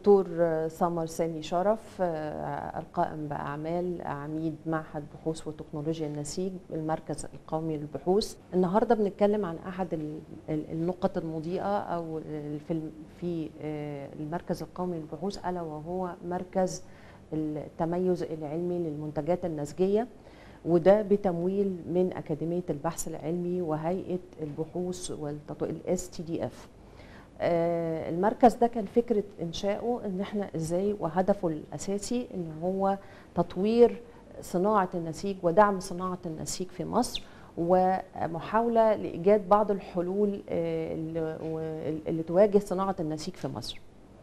دكتور سمر سامي شرف القائم باعمال عميد معهد بحوث وتكنولوجيا النسيج المركز القومي للبحوث النهارده بنتكلم عن احد النقط المضيئه او في في المركز القومي للبحوث الا وهو مركز التميز العلمي للمنتجات النسجيه وده بتمويل من اكاديميه البحث العلمي وهيئه البحوث والتطوير الاس تي دي اف المركز ده كان فكره انشائه ان احنا ازاي وهدفه الاساسي ان هو تطوير صناعه النسيج ودعم صناعه النسيج في مصر ومحاوله لايجاد بعض الحلول اللي, اللي تواجه صناعه النسيج في مصر.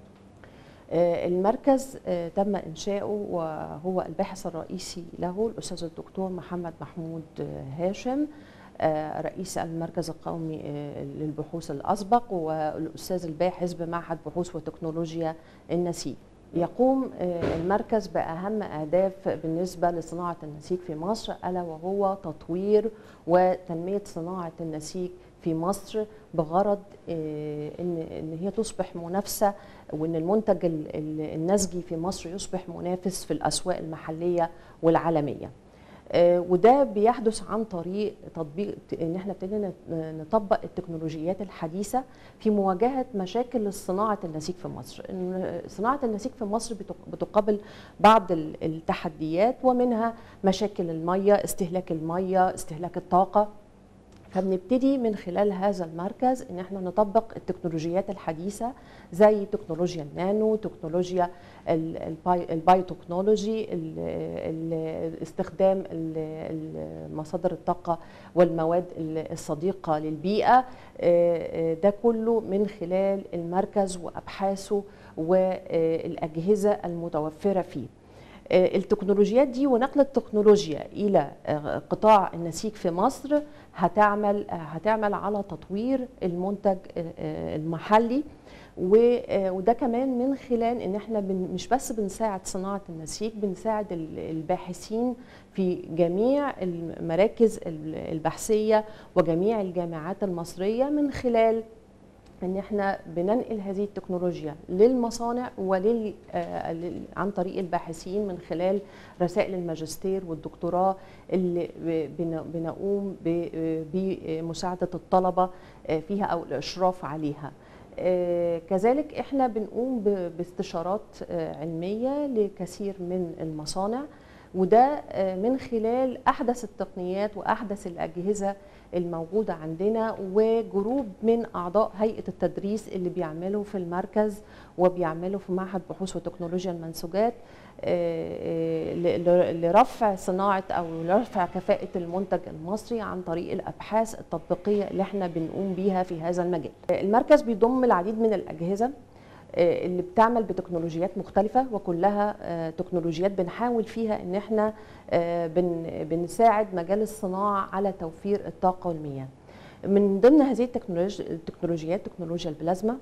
المركز تم انشاؤه وهو الباحث الرئيسي له الاستاذ الدكتور محمد محمود هاشم رئيس المركز القومي للبحوث الاسبق والاستاذ الباحث بمعهد بحوث وتكنولوجيا النسيج. يقوم المركز باهم اهداف بالنسبه لصناعه النسيج في مصر الا وهو تطوير وتنميه صناعه النسيج في مصر بغرض ان ان هي تصبح منافسه وان المنتج النسجي في مصر يصبح منافس في الاسواق المحليه والعالميه. وده بيحدث عن طريق تطبيق ان احنا ابتدينا نطبق التكنولوجيات الحديثه في مواجهه مشاكل صناعه النسيج في مصر ان صناعه النسيج في مصر بتقابل بعض التحديات ومنها مشاكل الميه استهلاك الميه استهلاك الطاقه فبنبتدي من خلال هذا المركز ان احنا نطبق التكنولوجيات الحديثه زي تكنولوجيا النانو تكنولوجيا البايوتكنولوجي استخدام مصادر الطاقه والمواد الصديقه للبيئه ده كله من خلال المركز وابحاثه والاجهزه المتوفره فيه التكنولوجيات دي ونقل التكنولوجيا الى قطاع النسيج في مصر هتعمل هتعمل على تطوير المنتج المحلي وده كمان من خلال ان احنا مش بس بنساعد صناعه النسيج بنساعد الباحثين في جميع المراكز البحثيه وجميع الجامعات المصريه من خلال ان احنا بننقل هذه التكنولوجيا للمصانع ولل عن طريق الباحثين من خلال رسائل الماجستير والدكتوراه اللي بنقوم بمساعده الطلبه فيها او الاشراف عليها. كذلك احنا بنقوم باستشارات علميه لكثير من المصانع وده من خلال احدث التقنيات واحدث الاجهزه الموجوده عندنا وجروب من اعضاء هيئه التدريس اللي بيعملوا في المركز وبيعملوا في معهد بحوث وتكنولوجيا المنسوجات لرفع صناعه او لرفع كفاءه المنتج المصري عن طريق الابحاث التطبيقيه اللي احنا بنقوم بيها في هذا المجال. المركز بيضم العديد من الاجهزه اللي بتعمل بتكنولوجيات مختلفة وكلها تكنولوجيات بنحاول فيها ان احنا بنساعد مجال الصناعة على توفير الطاقة والمياه من ضمن هذه التكنولوجيات تكنولوجيا البلازما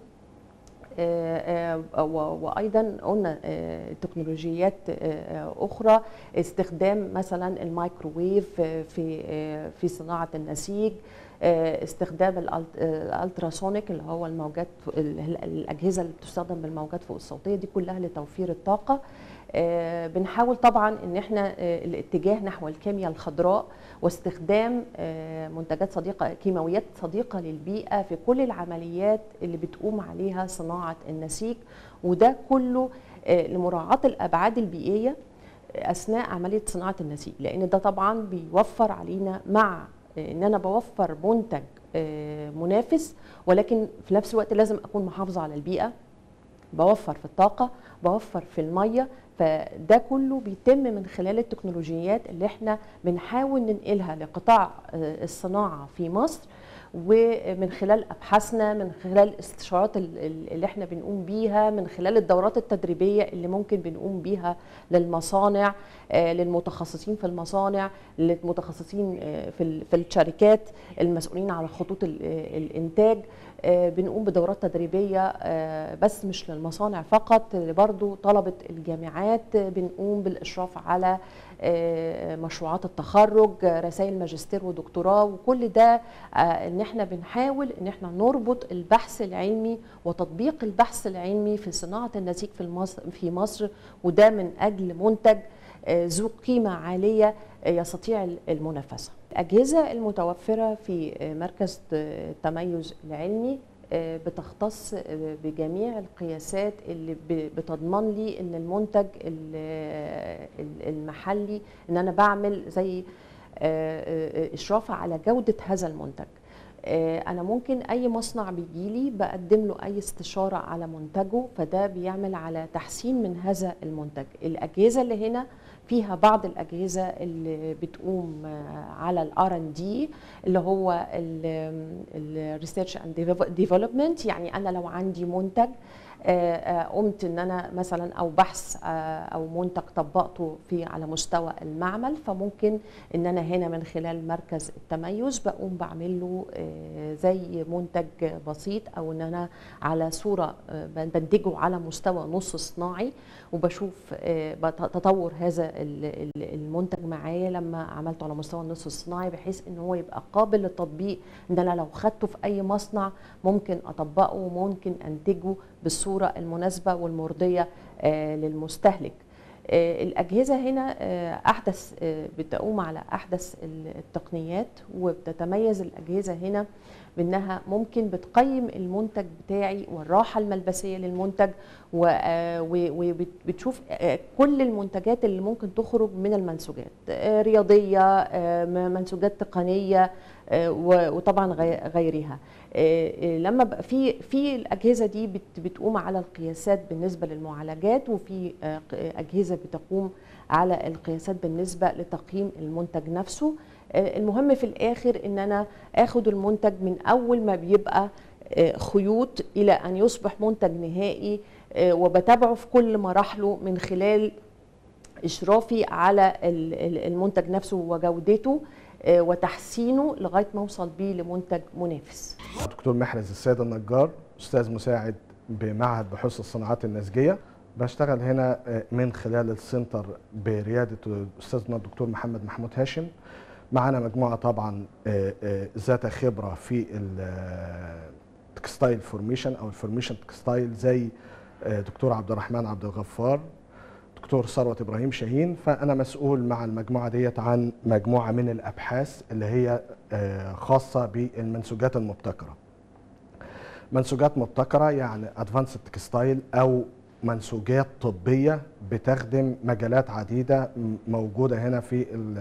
وايضا قلنا تكنولوجيات اخرى استخدام مثلا الميكروويف في في صناعه النسيج استخدام الالتراسونيك اللي هو الموجات الاجهزه اللي بتستخدم بالموجات فوق الصوتيه دي كلها لتوفير الطاقه بنحاول طبعا ان احنا الاتجاه نحو الكيمياء الخضراء واستخدام منتجات صديقه كيماويات صديقه للبيئه في كل العمليات اللي بتقوم عليها صناعه النسيج وده كله لمراعاه الابعاد البيئيه اثناء عمليه صناعه النسيج لان ده طبعا بيوفر علينا مع ان انا بوفر منتج منافس ولكن في نفس الوقت لازم اكون محافظه على البيئه بوفر في الطاقه بوفر في الميه فده كله بيتم من خلال التكنولوجيات اللي احنا بنحاول ننقلها لقطاع الصناعه في مصر ومن خلال ابحاثنا من خلال الاستشارات اللي احنا بنقوم بيها من خلال الدورات التدريبيه اللي ممكن بنقوم بيها للمصانع للمتخصصين في المصانع للمتخصصين في في الشركات المسؤولين على خطوط الانتاج آه، بنقوم بدورات تدريبية آه، بس مش للمصانع فقط برضو طلبة الجامعات آه، بنقوم بالإشراف على آه، مشروعات التخرج آه، رسائل ماجستير ودكتوراه وكل ده آه، ان احنا بنحاول ان احنا نربط البحث العلمي وتطبيق البحث العلمي في صناعة النسيج في مصر في مصر وده من اجل منتج آه، ذو قيمة عالية آه، يستطيع المنافسة الأجهزة المتوفرة في آه، مركز التميز العلمي آه، بتختص آه، بجميع القياسات اللي ب- بتضمن لي ان المنتج ال- ال- المحلي ان انا بعمل زي آه، آه، اشراف على جوده هذا المنتج آه، انا ممكن اي مصنع بيجيلي بقدم له اي استشاره على منتجه فده بيعمل على تحسين من هذا المنتج الاجهزه اللي هنا فيها بعض الاجهزه اللي بتقوم آه، على الار ان دي اللي هو الريسيرش اند ديفلوبمنت يعني انا لو عندي منتج آه، آه، قمت ان انا مثلا او بحث آه، او منتج طبقته في على مستوى المعمل فممكن ان انا هنا من خلال مركز التميز بقوم بعمل له آه، زي منتج بسيط او ان انا على صوره آه، بنتجه على مستوى نص صناعي وبشوف آه، بت- تطور هذا ال- ال- المنتج معايا لما عملته على مستوى النص الصناعي بحيث ان هو يبقى قابل للتطبيق ان انا لو خدته في اي مصنع ممكن اطبقه وممكن انتجه بالصوره المناسبه والمرضيه آه، للمستهلك آه، الأجهزة هنا آه، أحدث آه، بتقوم على أحدث التقنيات وبتتميز الأجهزة هنا بأنها ممكن بتقيم المنتج بتاعي والراحة الملبسية للمنتج وبتشوف كل المنتجات اللي ممكن تخرج من المنسوجات آه، رياضية آه، م- منسوجات تقنية آه، و- وطبعا غي- غيرها آه، آه، لما بقى في في الاجهزه دي بت- بتقوم على القياسات بالنسبه للمعالجات وفي آه، ق- اجهزه بتقوم على القياسات بالنسبه لتقييم المنتج نفسه آه، المهم في الاخر ان انا اخد المنتج من اول ما بيبقى آه، خيوط الى ان يصبح منتج نهائي آه، وبتابعه في كل مراحله من خلال اشرافي على ال- ال- المنتج نفسه وجودته آه، وتحسينه لغايه ما اوصل بيه لمنتج منافس دكتور محرز السيد النجار استاذ مساعد بمعهد بحوث الصناعات النسجيه بشتغل هنا آه، من خلال السنتر برياده استاذنا الدكتور محمد محمود هاشم معانا مجموعه طبعا آه، آه، ذات خبره في التكستايل فورميشن او الفورميشن تكستايل زي آه، دكتور عبد الرحمن عبد الغفار دكتور ثروت ابراهيم شاهين فانا مسؤول مع المجموعه ديت عن مجموعه من الابحاث اللي هي آه، خاصه بالمنسوجات المبتكره منسوجات مبتكره يعني ادفانسد تكستايل او منسوجات طبيه بتخدم مجالات عديده م- موجوده هنا في ال-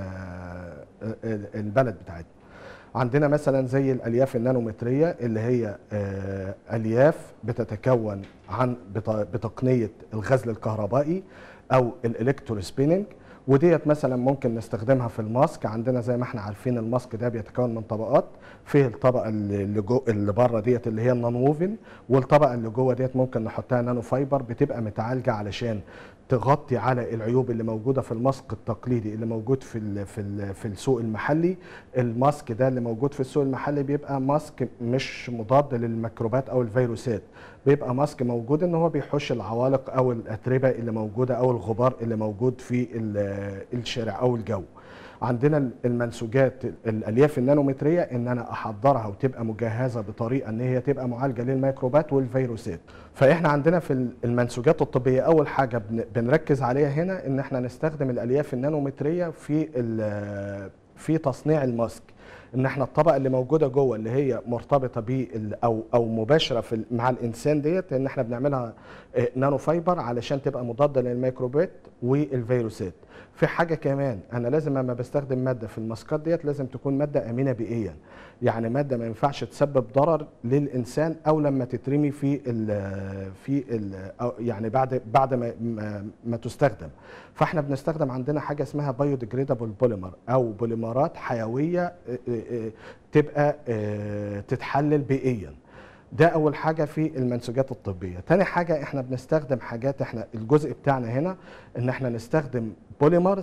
ال- البلد بتاعتنا عندنا مثلا زي الالياف النانومتريه اللي هي آه، الياف بتتكون عن بت- بتقنيه الغزل الكهربائي او الالكترو سبيننج وديت مثلا ممكن نستخدمها في الماسك عندنا زي ما احنا عارفين الماسك ده بيتكون من طبقات فيه الطبقه اللي اللي جو اللي بره ديت اللي هي النان ووفن والطبقه اللي جوه ديت ممكن نحطها نانو فايبر بتبقى متعالجه علشان تغطي على العيوب اللي موجوده في الماسك التقليدي اللي موجود في ال في ال في السوق المحلي الماسك ده اللي موجود في السوق المحلي بيبقى ماسك مش مضاد للميكروبات او الفيروسات بيبقى ماسك موجود ان هو بيحوش العوالق او الاتربه اللي موجوده او الغبار اللي موجود في ال- الشارع او الجو عندنا المنسوجات الالياف النانومتريه ان انا احضرها وتبقى مجهزه بطريقه ان هي تبقى معالجه للميكروبات والفيروسات فاحنا عندنا في المنسوجات الطبيه اول حاجه بن- بنركز عليها هنا ان احنا نستخدم الالياف النانومتريه في ال- في تصنيع الماسك ان احنا الطبقه اللي موجوده جوه اللي هي مرتبطه بال او او مباشره في ال- مع الانسان ديت ان احنا بنعملها آه، نانو فايبر علشان تبقى مضاده للميكروبات والفيروسات في حاجه كمان انا لازم لما بستخدم ماده في الماسكات ديت لازم تكون ماده امنه بيئيا يعني ماده ما ينفعش تسبب ضرر للانسان او لما تترمي في ال في ال أو يعني بعد بعد ما ما, ما تستخدم فاحنا بنستخدم عندنا حاجه اسمها بايوديجريدابل بوليمر او بوليمرات حيويه آه، آه، آه، تبقى آه، تتحلل بيئيا ده اول حاجه في المنسوجات الطبيه تاني حاجه احنا بنستخدم حاجات احنا الجزء بتاعنا هنا ان احنا نستخدم بوليمرز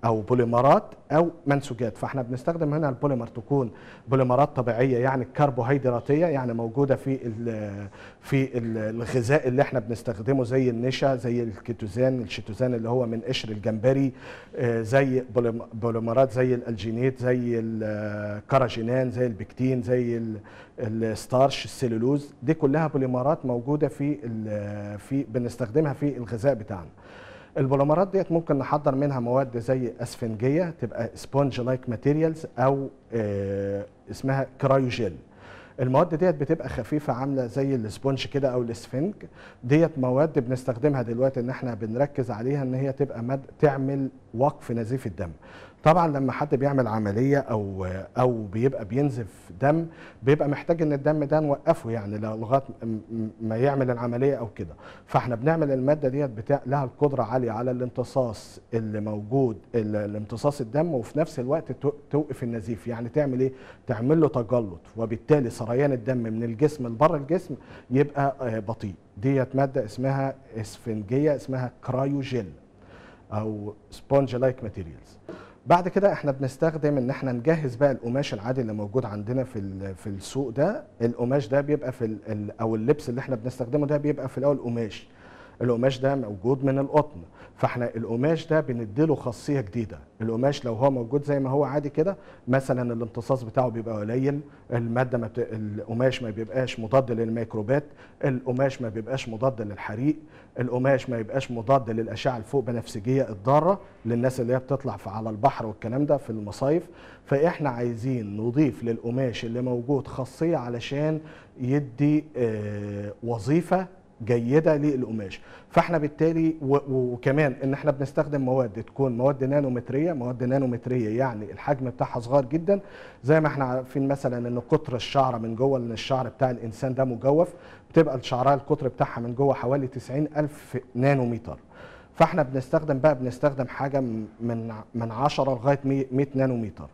او بوليمرات او منسوجات فاحنا بنستخدم هنا البوليمر تكون بوليمرات طبيعيه يعني كربوهيدراتيه يعني موجوده في ال في ال الغذاء اللي احنا بنستخدمه زي النشا زي الكيتوزان الشيتوزان اللي هو من قشر الجمبري آه، زي بوليم- بوليمرات زي الالجينيت زي الكاراجينان زي البكتين زي ال- الستارش السلولوز دي كلها بوليمرات موجوده في ال- في بنستخدمها في الغذاء بتاعنا البوليمرات ديت ممكن نحضر منها مواد زي اسفنجيه تبقى سبونج لايك ماتيريالز او آه، اسمها كرايوجيل المواد ديت بتبقى خفيفه عامله زي السبونج كده او الاسفنج ديت مواد بنستخدمها دلوقتي ان احنا بنركز عليها ان هي تبقى مد تعمل وقف نزيف الدم طبعا لما حد بيعمل عمليه او او بيبقى بينزف دم بيبقى محتاج ان الدم ده نوقفه يعني ل- لغايه م- م- ما يعمل العمليه او كده فاحنا بنعمل الماده ديت بتاع لها القدره عاليه على الامتصاص اللي موجود ال- الامتصاص الدم وفي نفس الوقت تو- توقف النزيف يعني تعمل ايه تعمل له تجلط وبالتالي سريان الدم من الجسم لبره الجسم يبقى آه، بطيء ديت ماده اسمها اسفنجيه اسمها كرايوجيل او سبونج لايك ماتيريالز بعد كده احنا بنستخدم ان احنا نجهز بقى القماش العادي اللي موجود عندنا في ال- في السوق ده القماش ده بيبقى في ال- ال- او اللبس اللي احنا بنستخدمه ده بيبقى في الاول قماش القماش ده موجود من القطن فاحنا القماش ده بنديله خاصيه جديده القماش لو هو موجود زي ما هو عادي كده مثلا الامتصاص بتاعه بيبقى قليل الماده ما بت... القماش ما بيبقاش مضاد للميكروبات القماش ما بيبقاش مضاد للحريق القماش ما يبقاش مضاد للاشعه الفوق بنفسجيه الضاره للناس اللي هي بتطلع في على البحر والكلام ده في المصايف فاحنا عايزين نضيف للقماش اللي موجود خاصيه علشان يدي آه، وظيفه جيده للقماش فاحنا بالتالي و- و- وكمان ان احنا بنستخدم مواد تكون مواد نانومتريه مواد نانومتريه يعني الحجم بتاعها صغير جدا زي ما احنا عارفين مثلا ان قطر الشعره من جوه لان الشعر بتاع الانسان ده مجوف بتبقى الشعرايه القطر بتاعها من جوه حوالي 90 الف نانومتر فاحنا بنستخدم بقى بنستخدم حاجه م- من من 10 لغايه 100 نانومتر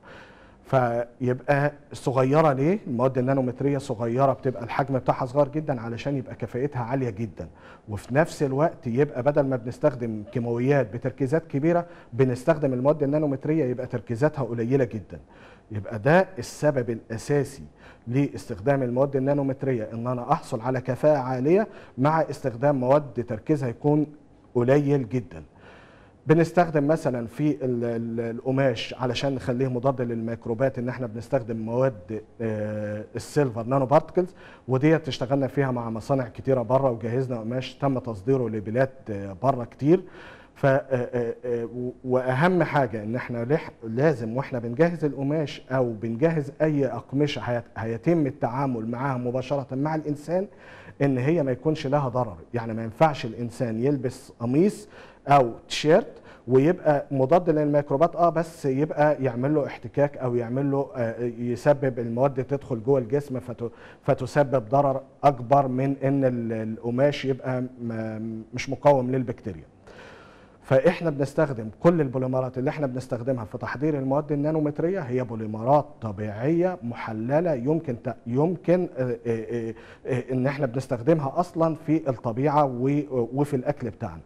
فيبقى صغيره ليه؟ المواد النانومتريه صغيره بتبقى الحجم بتاعها صغير جدا علشان يبقى كفاءتها عاليه جدا وفي نفس الوقت يبقى بدل ما بنستخدم كيماويات بتركيزات كبيره بنستخدم المواد النانومتريه يبقى تركيزاتها قليله جدا يبقى ده السبب الاساسي لاستخدام المواد النانومتريه ان انا احصل على كفاءه عاليه مع استخدام مواد تركيزها يكون قليل جدا بنستخدم مثلا في ال- ال- القماش علشان نخليه مضاد للميكروبات ان احنا بنستخدم مواد آه، السيلفر نانو بارتكلز وديت اشتغلنا فيها مع مصانع كتيره بره وجهزنا قماش تم تصديره لبلاد آه، بره كتير ف آه، آه، آه، و- واهم حاجه ان احنا لح- لازم واحنا بنجهز القماش او بنجهز اي اقمشه هيت- هيتم التعامل معاها مباشره مع الانسان ان هي ما يكونش لها ضرر يعني ما ينفعش الانسان يلبس قميص او تيشيرت ويبقى مضاد للميكروبات اه بس يبقى يعمل له احتكاك او يعمل له آه، يسبب المواد تدخل جوه الجسم فت- فتسبب ضرر اكبر من ان ال- القماش يبقى م- مش مقاوم للبكتيريا فاحنا بنستخدم كل البوليمرات اللي احنا بنستخدمها في تحضير المواد النانومتريه هي بوليمرات طبيعيه محلله يمكن ت... يمكن آه، آه، آه، ان احنا بنستخدمها اصلا في الطبيعه و- وفي الاكل بتاعنا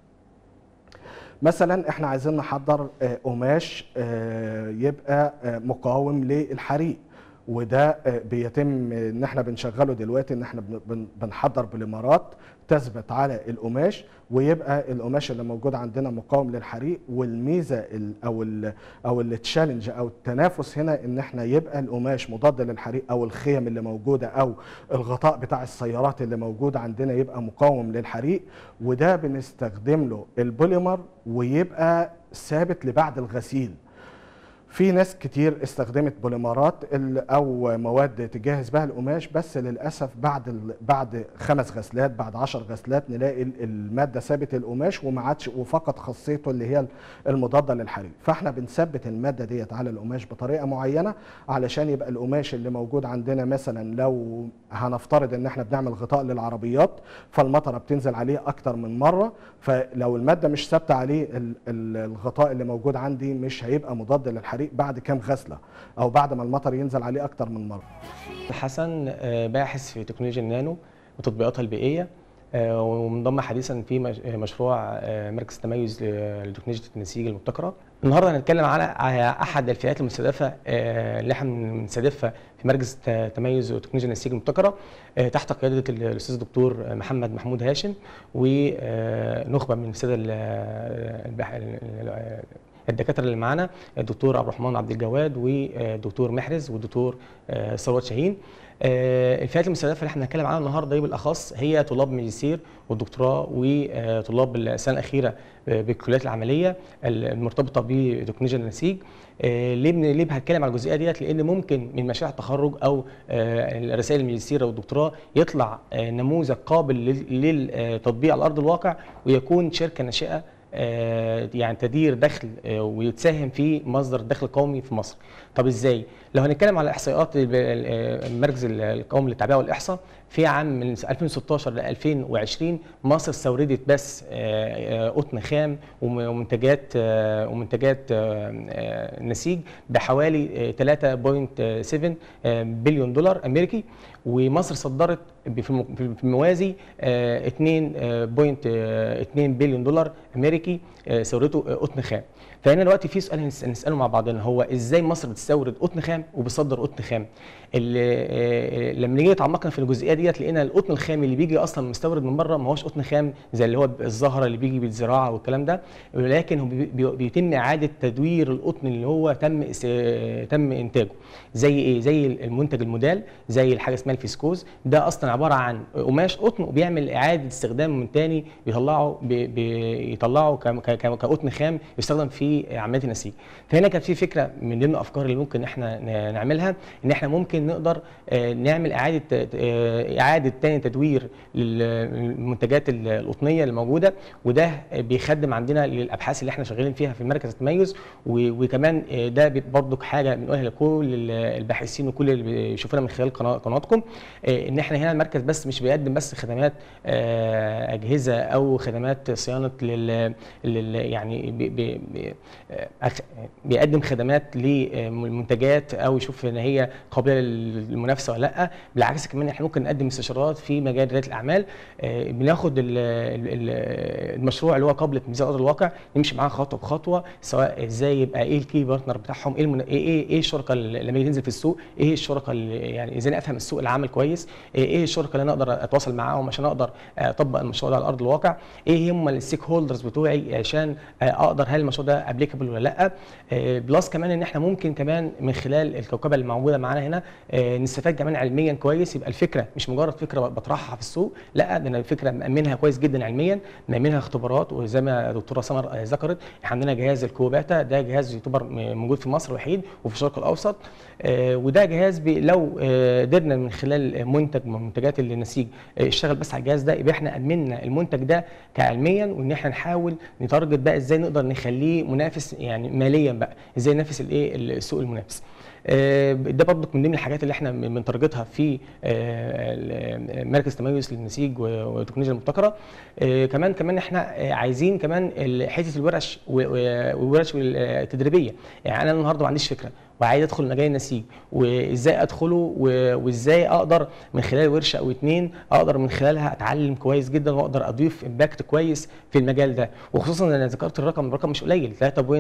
مثلا احنا عايزين نحضر آه، قماش آه، يبقى آه، مقاوم للحريق وده آه، بيتم ان احنا بنشغله دلوقتي ان احنا بن- بن- بنحضر بوليمرات تثبت على القماش ويبقى القماش اللي موجود عندنا مقاوم للحريق والميزه ال او ال او التشالنج او التنافس هنا ان احنا يبقى القماش مضاد للحريق او الخيم اللي موجوده او الغطاء بتاع السيارات اللي موجود عندنا يبقى مقاوم للحريق وده بنستخدم له البوليمر ويبقى ثابت لبعد الغسيل في ناس كتير استخدمت بوليمرات ال- او مواد تجهز بها القماش بس للاسف بعد ال- بعد خمس غسلات بعد عشر غسلات نلاقي ال- الماده ثابت القماش وما عادش وفقد خاصيته اللي هي المضاده للحريق فاحنا بنثبت الماده ديت على القماش بطريقه معينه علشان يبقى القماش اللي موجود عندنا مثلا لو هنفترض ان احنا بنعمل غطاء للعربيات فالمطره بتنزل عليه اكتر من مره فلو الماده مش ثابته عليه ال- ال- الغطاء اللي موجود عندي مش هيبقى مضاد للحريق بعد كام غسله او بعد ما المطر ينزل عليه اكتر من مره حسن آه، باحث في تكنولوجيا النانو وتطبيقاتها البيئيه آه، ومنضم حديثا في مش- مشروع آه، مركز تميز لتكنولوجيا النسيج المبتكره. النهارده هنتكلم على على احد الفئات المستهدفه آه، اللي احنا بنستهدفها في مركز ت- تميز وتكنولوجيا النسيج المبتكره آه، تحت قياده ال- الاستاذ الدكتور محمد محمود هاشم ونخبه من الساده ال- البح- ال- الدكاتره اللي معانا الدكتور عبد الرحمن عبد الجواد والدكتور محرز والدكتور آه، ثروت شاهين آه، الفئات المستهدفه اللي احنا هنتكلم عنها النهارده دي بالاخص هي طلاب ماجستير والدكتوراه وطلاب السنه الاخيره بالكليات العمليه المرتبطه بتكنولوجيا النسيج آه، ليه بن- ليه هتكلم على الجزئيه ديت لان ممكن من مشاريع التخرج او آه، رسائل الماجستير او الدكتوراه يطلع آه، نموذج قابل لل- للتطبيق على ارض الواقع ويكون شركه ناشئه آه، يعني تدير دخل آه، ويتساهم في مصدر الدخل القومي في مصر. طب ازاي؟ لو هنتكلم على احصائيات ال- ال- آه، المركز ال- القومي للتعبئه والاحصاء في عام من 2016 ل 2020 مصر استوردت بس آه، آه، قطن خام وم- ومنتجات آه، ومنتجات آه، آه، نسيج بحوالي آه، 3.7 آه، بليون دولار امريكي ومصر صدرت في الم- في الموازي آه، 2.2 بليون دولار امريكي آه، ثورته آه، قطن خام فهنا دلوقتي في سؤال هنس- هنساله مع بعضنا هو ازاي مصر بتستورد قطن خام وبتصدر قطن خام اللي آه، لما نيجي نتعمقنا في الجزئيه ديت لقينا القطن الخام اللي بيجي اصلا مستورد من بره ما هوش قطن خام زي اللي هو الزهره اللي بيجي بالزراعه والكلام ده ولكن هو بي- بي- بيتم اعاده تدوير القطن اللي هو تم اس- آه، تم انتاجه زي ايه زي المنتج المودال زي الحاجه اسمها الفيسكوز ده اصلا عباره عن قماش قطن وبيعمل اعاده استخدام من تاني بيطلعه بي- بيطلعه ك- ك- ك- كقطن خام يستخدم في عمليات النسيج فهنا كانت في فكره من ضمن الافكار اللي ممكن احنا ن- نعملها ان احنا ممكن نقدر آه، نعمل اعاده آه، اعاده تاني تدوير للمنتجات ال- القطنيه اللي موجوده وده بيخدم عندنا للابحاث اللي احنا شغالين فيها في مركز التميز و- وكمان آه، ده برضك حاجه بنقولها لكل ال- الباحثين وكل اللي بيشوفونا من خلال قناه- قناتكم آه، ان احنا هنا المركز بس مش بيقدم بس خدمات آه، اجهزه او خدمات صيانه لل, لل يعني بي بي بي آه، أخ- بيقدم خدمات للمنتجات او يشوف ان هي قابله للمنافسه ولا لا بالعكس كمان احنا ممكن نقدم استشارات في مجال رياده الاعمال آه، بناخد ال- ال- ال- المشروع اللي هو قابل لتنفيذ على ارض الواقع نمشي معاه خطوه بخطوه سواء ازاي يبقى ايه الكي بارتنر بتاعهم ايه المن... ايه ايه, إيه الشركاء اللي لما يجي تنزل في السوق ايه الشركاء اللي يعني ازاي افهم السوق العمل كويس ايه, إيه الشركاء اللي انا اقدر اتواصل معاهم عشان اقدر اطبق المشروع ده على ارض الواقع ايه هم الستيك هولدرز بتوعي عشان آه، اقدر هل المشروع ده ابليكابل ولا لا آه، بلس كمان ان احنا ممكن كمان من خلال الكوكبه اللي موجوده معانا هنا آه، نستفاد كمان علميا كويس يبقى الفكره مش مجرد فكره بطرحها في السوق لا ده انا الفكره مامنها كويس جدا علميا مامنها اختبارات وزي ما دكتوره سمر آه، ذكرت احنا عندنا جهاز الكوباتا ده جهاز يعتبر م- موجود في مصر وحيد وفي الشرق الاوسط آه، وده جهاز بي لو آه، قدرنا من خلال منتج من منتجات النسيج آه، اشتغل بس على الجهاز ده يبقى احنا امنا المنتج ده كعلميا وان احنا نحاول نتارجت بقى ازاي نقدر نخليه منافس يعني ماليا بقى ازاي ننافس الايه السوق المنافس آه، ده برضك من ضمن الحاجات اللي احنا من- بنتارجتها في آه، ال- مركز تميز للنسيج و- والتكنولوجيا المبتكره آه، كمان كمان احنا آه، عايزين كمان ال- حته الورش و- و- والورش التدريبيه يعني انا النهارده ما عنديش فكره وعايز ادخل مجال النسيج وازاي ادخله و- وازاي اقدر من خلال ورشه او اتنين اقدر من خلالها اتعلم كويس جدا واقدر اضيف امباكت كويس في المجال ده وخصوصا ان انا ذكرت الرقم الرقم مش قليل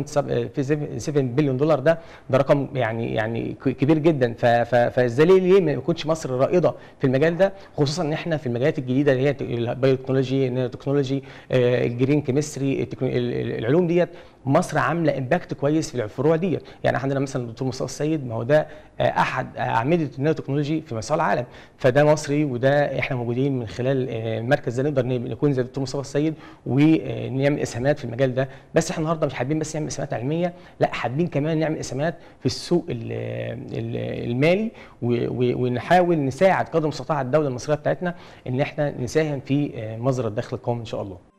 3.7 بليون دولار ده ده رقم يعني يعني ك- كبير جدا ف- ف- فازاي ليه ليه ما يكونش مصر رائده في المجال ده خصوصا ان احنا في المجالات الجديده اللي هي البايوتكنولوجي النانوتكنولوجي آه، الجرين كيمستري التكنو- ال- ال- العلوم ديت مصر عامله امباكت كويس في الفروع ديت يعني عندنا مثلا الدكتور مصطفى السيد ما هو ده آه، احد اعمده النانو تكنولوجي في مستوى العالم فده مصري وده احنا موجودين من خلال آه، المركز ده نقدر ن- نكون زي الدكتور مصطفى السيد ونعمل اسهامات في المجال ده بس احنا النهارده مش حابين بس نعمل اسهامات علميه لا حابين كمان نعمل اسهامات في السوق ال- ال- المالي و- و- ونحاول نساعد قدر المستطاع الدوله المصريه بتاعتنا ان احنا نساهم في آه، مصدر الدخل القومي ان شاء الله